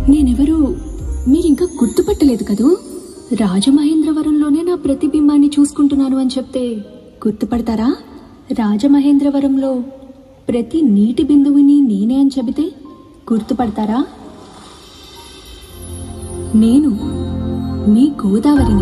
నేనెవరూ మీరింకా గుర్తుపట్టలేదు కదూ రాజమహేంద్రవరంలోనే నా ప్రతిబింబాన్ని చూసుకుంటున్నాను అని చెప్తే గుర్తుపడతారా రాజమహేంద్రవరంలో ప్రతి నీటి బిందువుని నేనే అని చెబితే గుర్తుపడతారా నేను మీ గోదావరిని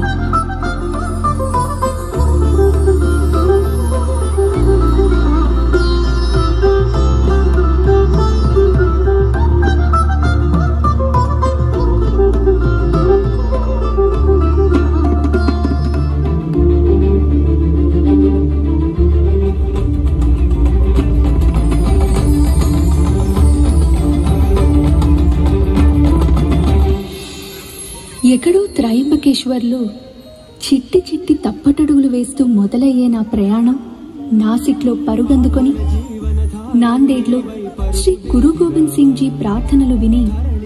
ఎక్కడో త్రయంబకేశ్వర్లో చిట్టి చిట్టి తప్పటడుగులు వేస్తూ మొదలయ్యే నా ప్రయాణం నాసిక్లో పరుగందుకొని నాందేడ్లో శ్రీ గురు గోవింద్ సింగ్ జీ ప్రార్థనలు విని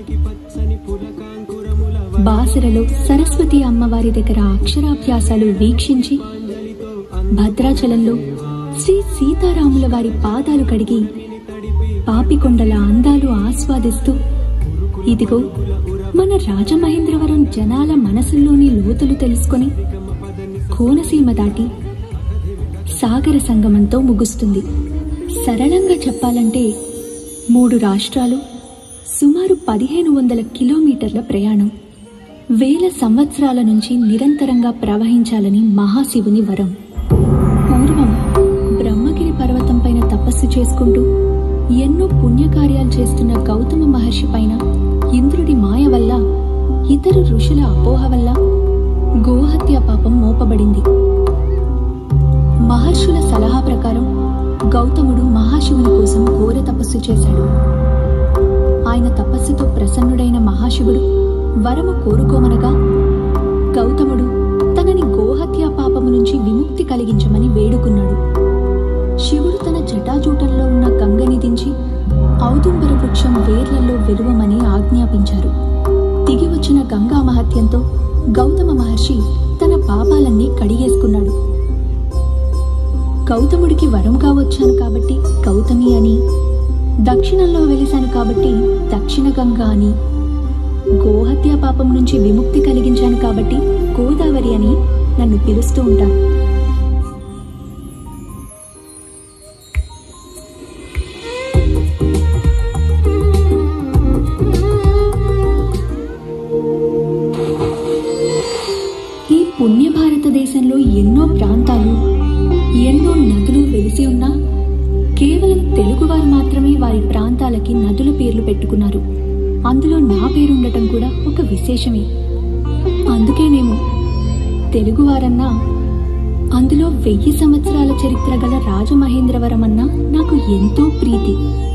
బాసరలో సరస్వతి అమ్మవారి దగ్గర అక్షరాభ్యాసాలు వీక్షించి భద్రాచలంలో శ్రీ సీతారాముల వారి పాదాలు కడిగి పాపికొండల అందాలు ఆస్వాదిస్తూ ఇదిగో మన రాజమహేంద్రవరం జనాల మనసుల్లోని లోతులు తెలుసుకొని కోనసీమ దాటి సాగర సంగమంతో ముగుస్తుంది సరళంగా చెప్పాలంటే మూడు రాష్ట్రాలు సుమారు పదిహేను వందల కిలోమీటర్ల ప్రయాణం వేల సంవత్సరాల నుంచి నిరంతరంగా ప్రవహించాలని మహాశివుని వరం పూర్వం బ్రహ్మగిరి పర్వతం పైన తపస్సు చేసుకుంటూ ఎన్నో పుణ్యకార్యాలు చేస్తున్న గౌతమ మహర్షి పైన ఇంద్రుడి మాయ వల్ల ఇతర ఋషుల అపోహ వల్ల గోహత్య పాపం మోపబడింది మహర్షుల సలహా ప్రకారం గౌతముడు మహాశివుని కోసం ఘోర తపస్సు చేశాడు ఆయన తపస్సుతో ప్రసన్నుడైన మహాశివుడు వరము కోరుకోమనగా గౌతముడు తనని గోహత్య పాపము నుంచి విముక్తి కలిగించమని వేడుకున్నాడు శివుడు తన జటాజూటంలో ఉన్న గంగని దించి ఔదుంబర వృక్షం వేర్లలో వెలువమని ఆజ్ఞాపించారు దిగి వచ్చిన గంగా మహత్యంతో గౌతమ మహర్షి తన పాపాలన్నీ కడిగేసుకున్నాడు గౌతముడికి వరంగా వచ్చాను కాబట్టి గౌతమి అని దక్షిణంలో వెలిశాను కాబట్టి దక్షిణ గంగా అని గోహత్య పాపం నుంచి విముక్తి కలిగించాను కాబట్టి గోదావరి అని నన్ను పిలుస్తూ ఉంటారు ఈ పుణ్య భారతదేశంలో ఎన్నో ప్రాంతాలు ఎన్నో నదులు వెలిసి ఉన్నా కేవలం తెలుగువారు మాత్రమే వారి ప్రాంతాలకి నదుల పేర్లు పెట్టుకున్నారు అందులో నా పేరుండటం కూడా ఒక విశేషమే అందుకేనేమో తెలుగువారన్నా అందులో వెయ్యి సంవత్సరాల చరిత్ర గల రాజమహేంద్రవరం అన్నా నాకు ఎంతో ప్రీతి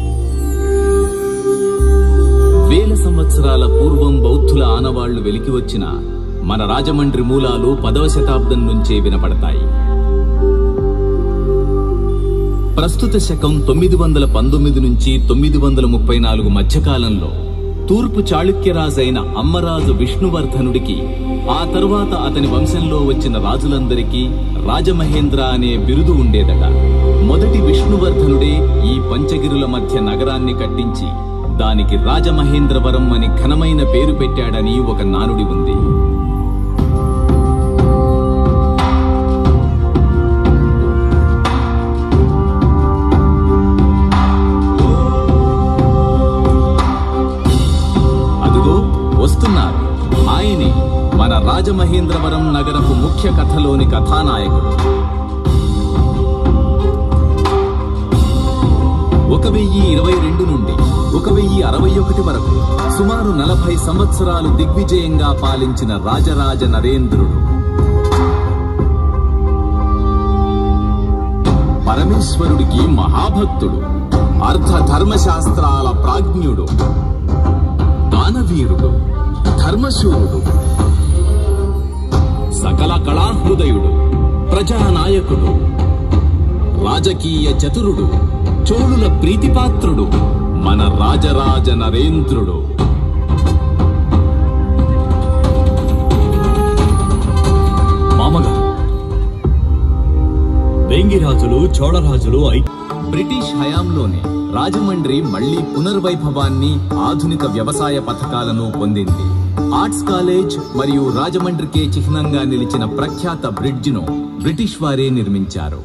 వేల సంవత్సరాల పూర్వం బౌద్ధుల ఆనవాళ్లు వెలికి వచ్చిన మన రాజమండ్రి మూలాలు పదవ శతాబ్దం నుంచే వినపడతాయి ప్రస్తుత శకం తొమ్మిది వందల పంతొమ్మిది నుంచి తొమ్మిది వందల ముప్పై నాలుగు మధ్యకాలంలో తూర్పు చాళుక్యరాజైన అమ్మరాజు విష్ణువర్ధనుడికి ఆ తరువాత అతని వంశంలో వచ్చిన రాజులందరికీ రాజమహేంద్ర అనే బిరుదు ఉండేదట మొదటి విష్ణువర్ధనుడే ఈ పంచగిరుల మధ్య నగరాన్ని కట్టించి దానికి రాజమహేంద్రవరం అని ఘనమైన పేరు పెట్టాడని ఒక నానుడి ఉంది అదుగో వస్తున్నారు ఆయనే మన రాజమహేంద్రవరం నగరపు ముఖ్య కథలోని కథానాయకుడు ఒక వెయ్యి ఇరవై రెండు నుండి ఒక వెయ్యి అరవై ఒకటి వరకు సుమారు నలభై సంవత్సరాలు దిగ్విజయంగా పాలించిన రాజరాజ నరేంద్రుడు పరమేశ్వరుడికి మహాభక్తుడు అర్ధ ధర్మశాస్త్రాల ప్రాజ్ఞుడు దానవీరుడు ధర్మశూరుడు సకల కళాహృదయుడు ప్రజానాయకుడు రాజకీయ చతురుడు చోళుల ప్రీతిపాత్రుడు మన రాజరాజ నరేంద్రుడు మామగారు వేంగిరాజులు చోళరాజులు ఐ బ్రిటిష్ హయాంలోనే రాజమండ్రి మళ్లీ పునర్వైభవాన్ని ఆధునిక వ్యవసాయ పథకాలను పొందింది ఆర్ట్స్ కాలేజ్ మరియు రాజమండ్రికే చిహ్నంగా నిలిచిన ప్రఖ్యాత బ్రిడ్జిను బ్రిటిష్ వారే నిర్మించారు